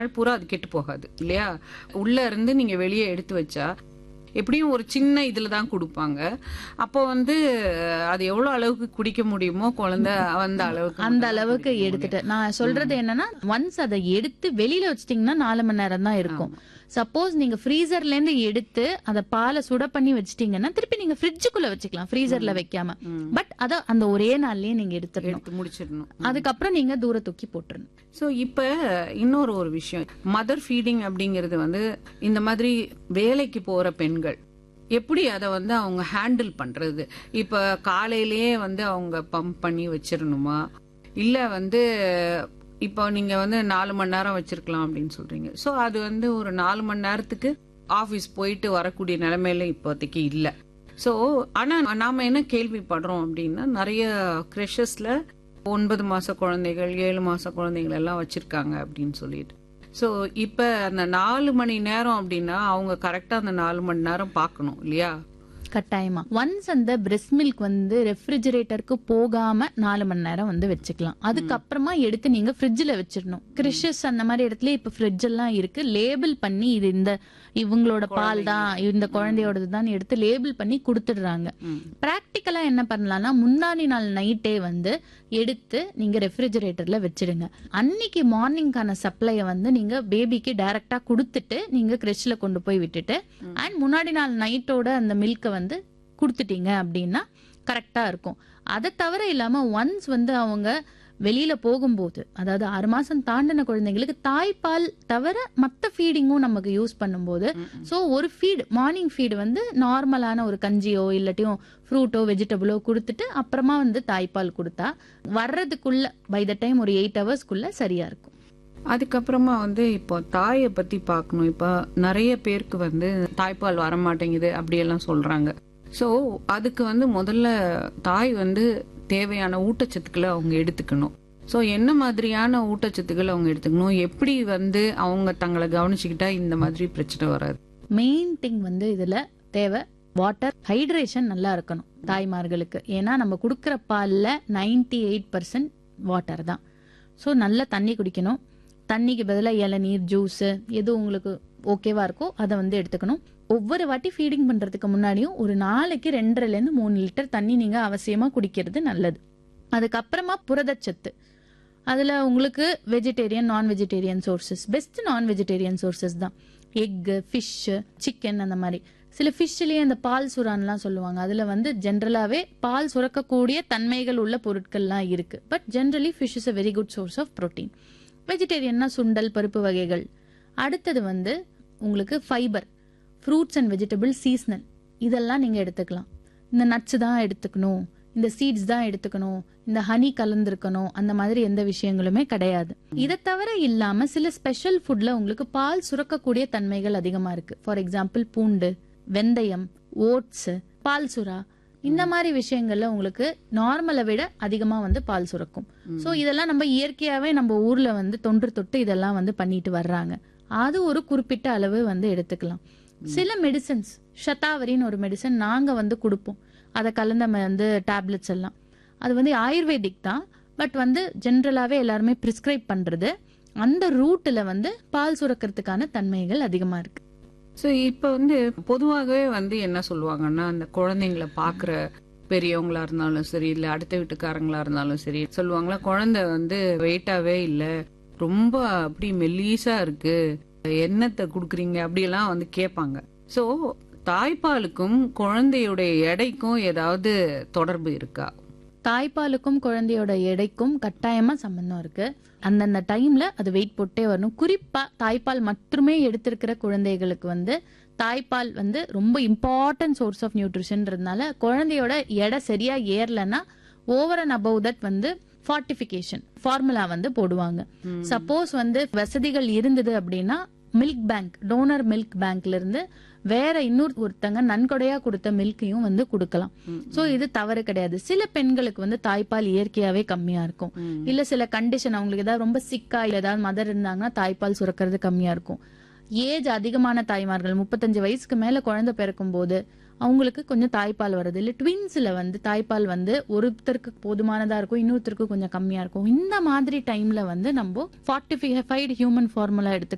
நாள் பூரா அது கெட்டு போகாது இல்லையா உள்ள இருந்து நீங்க வெளியே எடுத்து வச்சா எப்படியும் ஒரு சின்ன இதுல தான் கொடுப்பாங்க அப்போ வந்து அது எவ்வளவு அளவுக்கு குடிக்க முடியுமோ குழந்தை அந்த அளவுக்கு அந்த மட்டும் தான் அளவுக்கு குடிக்க எடுத்துட்டு நான் சொல்றது என்னன்னா ஒன்ஸ் அதை எடுத்து வெளியில வச்சிட்டீங்கன்னா நாலு மணி நேரம் தான் இருக்கும் சப்போஸ் நீங்க ஃப்ரீசர்ல இருந்து எடுத்து அதை பாலை சுட பண்ணி வச்சிட்டீங்கன்னா திருப்பி நீங்க ஃப்ரிட்ஜுக்குள்ள வச்சுக்கலாம் ஃப்ரீசர்ல வைக்காம ம். பட் அத அந்த ஒரே நாள்லயே நீங்க எடுத்துடணும் எடுத்து முடிச்சிடணும் அதுக்கப்புறம் நீங்க தூர தூக்கி போட்டுறணும் ஸோ இப்போ இன்னொரு ஒரு விஷயம் மதர் ஃபீடிங் அப்படிங்கிறது வந்து இந்த மாதிரி வேலைக்கு போற பெண்கள் எப்படி அதை வந்து அவங்க ஹேண்டில் பண்றது இப்போ காலையிலேயே வந்து அவங்க பம்ப் பண்ணி வச்சிரணுமா இல்ல வந்து இப்போ நீங்க வந்து நாலு மணி நேரம் வச்சிருக்கலாம் அப்படின்னு சொல்றீங்க ஸோ அது வந்து ஒரு நாலு மணி நேரத்துக்கு ஆஃபீஸ் போயிட்டு வரக்கூடிய நிலைமையில இப்போதைக்கு இல்லை ஸோ ஆனா நாம என்ன கேள்விப்படுறோம் அப்படின்னா நிறைய கிரெஷஸ்ல ஒன்பது மாச குழந்தைகள் ஏழு மாச குழந்தைகள் எல்லாம் வச்சிருக்காங்க அப்படின்னு சொல்லிட்டு ஸோ இப்போ அந்த நாலு மணி நேரம் அப்படின்னா அவங்க கரெக்டா அந்த நாலு மணி நேரம் பார்க்கணும் இல்லையா கட்டாயமா ஒன்ஸ் அந்த பிரெஸ்ட் மில்க் வந்து ரெஃப்ரிஜரேட்டருக்கு போகாம நாலு மணி நேரம் வந்து வச்சுக்கலாம் அதுக்கப்புறமா எடுத்து நீங்க ஃப்ரிட்ஜ்ல வச்சிடணும் கிறிஷஸ் அந்த மாதிரி இடத்துல இப்ப ஃப்ரிட்ஜ் எல்லாம் இருக்கு லேபிள் பண்ணி இது இந்த இவங்களோட பால் தான் இந்த குழந்தையோடது தான் எடுத்து லேபிள் பண்ணி கொடுத்துடுறாங்க ம். பிராக்டிக்கலா என்ன பண்ணலாம்னா முந்தானி நாள் நைட்டே வந்து எடுத்து நீங்க ரெஃப்ரிஜரேட்டர்ல வச்சிடுங்க அன்னைக்கு மார்னிங்கான சப்ளையை வந்து நீங்க பேபிக்கு டைரக்டா கொடுத்துட்டு நீங்க கிரெஷ்ல கொண்டு போய் விட்டுட்டு அண்ட் முன்னாடி நாள் நைட்டோட அந்த மில்கை வந்து கொடுத்துட்டீங்க அப்படின்னா கரெக்டா இருக்கும் அதை தவிர இல்லாம ஒன்ஸ் வந்து அவங்க வெளியில போகும்போது அதாவது ஆறு மாசம் தாண்டின குழந்தைங்களுக்கு தாய்ப்பால் தவிர மத்த ஃபீடிங்கும் நமக்கு யூஸ் பண்ணும்போது ஸோ ஒரு ஃபீட் மார்னிங் ஃபீடு வந்து நார்மலான ஒரு கஞ்சியோ இல்லாட்டியும் ஃப்ரூட்டோ வெஜிடபிளோ கொடுத்துட்டு அப்புறமா வந்து தாய்ப்பால் கொடுத்தா வர்றதுக்குள்ள பை த டைம் ஒரு எயிட் ஹவர்ஸ்க்குள்ள சரியா இருக்கும் அதுக்கப்புறமா வந்து இப்போ தாயை பத்தி பார்க்கணும் இப்போ நிறைய பேருக்கு வந்து தாய்ப்பால் வர மாட்டேங்குது அப்படியெல்லாம் சொல்றாங்க ஸோ அதுக்கு வந்து முதல்ல தாய் வந்து தேவையான ஊட்டச்சத்துக்களை அவங்க எடுத்துக்கணும் ஸோ என்ன மாதிரியான ஊட்டச்சத்துக்கள் அவங்க எடுத்துக்கணும் எப்படி வந்து அவங்க தங்களை கவனிச்சுக்கிட்டா இந்த மாதிரி பிரச்சனை வராது மெயின் திங் வந்து இதுல தேவை வாட்டர் ஹைட்ரேஷன் நல்லா இருக்கணும் தாய்மார்களுக்கு ஏன்னா நம்ம கொடுக்குற பால்ல 98% எயிட் பர்சன்ட் வாட்டர் தான் ஸோ நல்ல தண்ணி குடிக்கணும் தண்ணிக்கு பதிலாக இளநீர் ஜூஸ் எது உங்களுக்கு ஓகேவா இருக்கோ அதை வந்து எடுத்துக்கணும் ஒவ்வொரு வாட்டி ஃபீடிங் பண்றதுக்கு முன்னாடியும் ஒரு நாளைக்கு ரெண்டரைல இருந்து மூணு லிட்டர் தண்ணி நீங்க அவசியமா குடிக்கிறது நல்லது அதுக்கப்புறமா புரதச்சத்து அதுல உங்களுக்கு vegetarian non vegetarian sources best non vegetarian sources தான் எக்கு ஃபிஷ் சிக்கன் அந்த மாதிரி சில ஃபிஷ்லயே அந்த பால் சுறான்லாம் சொல்லுவாங்க அதுல வந்து ஜென்ரலாவே பால் சுரக்கக்கூடிய தன்மைகள் உள்ள பொருட்கள்லாம் இருக்கு but generally fish is a very good source of protein வெஜிடேரியன்னா சுண்டல் பருப்பு வகைகள் அடுத்தது வந்து உங்களுக்கு fibre fruits and vegetable seasonal இதெல்லாம் நீங்க எடுத்துக்கலாம் இந்த நட்ஸ் தான் எடுத்துக்கணும் இந்த சீட்ஸ் தான் எடுத்துக்கணும் இந்த ஹனி கலந்துருக்கணும் அந்த மாதிரி எந்த விஷயங்களுமே கிடையாது இதை தவிர இல்லாம சில ஸ்பெஷல் ஃபுட்ல உங்களுக்கு பால் சுரக்கக்கூடிய தன்மைகள் அதிகமா இருக்கு ஃபார் எக்ஸாம்பிள் பூண்டு வெந்தயம் ஓட்ஸ் பால் சுறா இந்த மாதிரி விஷயங்கள்ல உங்களுக்கு நார்மலை விட அதிகமா வந்து பால் சுரக்கும் சோ இதெல்லாம் நம்ம இயற்கையாவே நம்ம ஊர்ல வந்து தொன்று தொட்டு இதெல்லாம் வந்து பண்ணிட்டு வர்றாங்க அது ஒரு குறிப்பிட்ட அளவு வந்து எடுத்துக்கலாம் சில மெடிசன்ஸ் ஷதாவரின்னு ஒரு மெடிசன் நாங்க வந்து கொடுப்போம் அதை கலந்த ம- வந்து டேப்லெட்ஸ் எல்லாம் அது வந்து ஆயுர்வேதிக் தான் பட் வந்து ஜென்ரலாவே எல்லாருமே பிரிஸ்கிரைப் பண்றது அந்த ரூட்ல வந்து பால் சுரக்கிறதுக்கான தன்மைகள் அதிகமா இருக்கு ஸோ இப்போ வந்து பொதுவாகவே வந்து என்ன சொல்லுவாங்கன்னா அந்த குழந்தைங்கள பார்க்குற பெரியவங்களா இருந்தாலும் சரி இல்லை அடுத்த வீட்டுக்காரங்களா இருந்தாலும் சரி சொல்லுவாங்களா குழந்தை வந்து வெயிட்டாவே இல்லை ரொம்ப அப்படி மெல்லீஸா இருக்கு என்னத்தை கொடுக்குறீங்க அப்படியெல்லாம் வந்து கேட்பாங்க ஸோ தாய்ப்பாலுக்கும் குழந்தையுடைய எடைக்கும் ஏதாவது தொடர்பு இருக்கா தாய்ப்பாலுக்கும் குழந்தையோட எடைக்கும் கட்டாயமா சம்பந்தம் இருக்கு அந்தந்த டைம்ல அது வெயிட் போட்டே வரணும் குறிப்பா தாய்ப்பால் மட்டுமே எடுத்திருக்கிற குழந்தைகளுக்கு வந்து தாய்ப்பால் வந்து ரொம்ப இம்பார்ட்டன்ட் சோர்ஸ் ஆஃப் நியூட்ரிஷன்றதுனால குழந்தையோட எடை சரியா ஏறலன்னா ஓவர் அண்ட் அபவ் தட் வந்து ஃபார்ட்டிஃபிகேஷன் ஃபார்முலா வந்து போடுவாங்க சப்போஸ் வந்து வசதிகள் இருந்தது அப்படின்னா மில்க் பேங்க் டோனர் மில்க் பேங்க்ல இருந்து வேற இன்னொரு ஒருத்தங்க நன்கொடையா கொடுத்த மில்கையும் வந்து கொடுக்கலாம் சோ இது தவறு கிடையாது சில பெண்களுக்கு வந்து தாய்ப்பால் இயற்கையாவே கம்மியா இருக்கும் இல்ல சில கண்டிஷன் அவங்களுக்கு ஏதாவது ரொம்ப சிக்கா இல்ல ஏதாவது மதர் இருந்தாங்கன்னா தாய்ப்பால் சுரக்கிறது கம்மியா இருக்கும் ஏஜ் அதிகமான தாய்மார்கள் முப்பத்தஞ்சு வயசுக்கு மேல குழந்தை பிறக்கும் போது அவங்களுக்கு கொஞ்சம் தாய்ப்பால் வருது இல்ல ட்வின்ஸ்ல வந்து தாய்ப்பால் வந்து ஒருத்தருக்கு போதுமானதா இருக்கும் இன்னொருத்தருக்கு கொஞ்சம் கம்மியா இருக்கும் இந்த மாதிரி டைம்ல வந்து நம்ம ஃபார்ட்டி ஃபைவ் ஹியூமன் ஃபார்முலா எடுத்துக்கலாம்